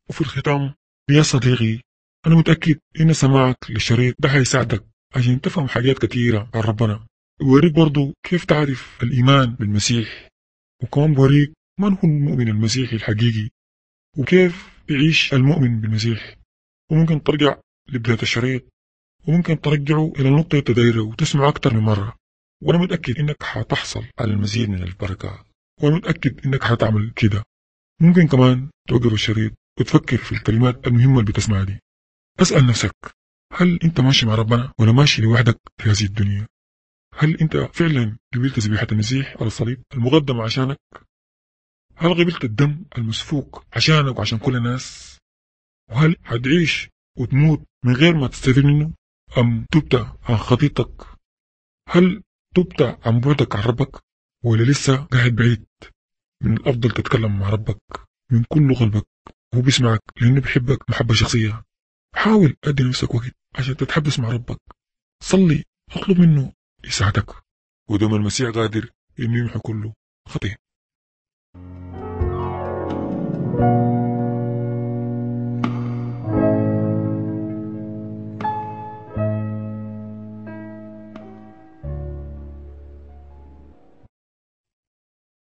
وفي الختام يا صديقي أنا متأكد إن سماعك للشريط ده هيساعدك عشان تفهم حاجات كثيرة عن ربنا ويوريك برضو كيف تعرف الإيمان بالمسيح وكمان بوريك من هو المؤمن المسيحي الحقيقي وكيف يعيش المؤمن بالمسيح وممكن ترجع لبداية الشريط وممكن ترجعه إلى النقطة التدايرة وتسمعه أكثر من مرة وأنا متأكد إنك حتحصل على المزيد من البركات وأنا متأكد إنك حتعمل كده ممكن كمان توقف الشريط وتفكر في الكلمات المهمة اللي بتسمعها دي اسأل نفسك هل أنت ماشي مع ربنا ولا ماشي لوحدك في هذه الدنيا هل أنت فعلا قبلت ذبيحة المسيح على الصليب المقدم عشانك هل قبلت الدم المسفوك عشانك وعشان كل الناس وهل حتعيش وتموت من غير ما تستفيد منه أم تبت عن خطيتك هل تبت عن بعدك عن ربك ولا لسه قاعد بعيد من الأفضل تتكلم مع ربك من كل قلبك وهو بيسمعك لأنه بيحبك محبة شخصية حاول أدي نفسك وقت عشان تتحدث مع ربك صلي اطلب منه يساعدك ودم المسيح قادر إنه يمحي كله خطيه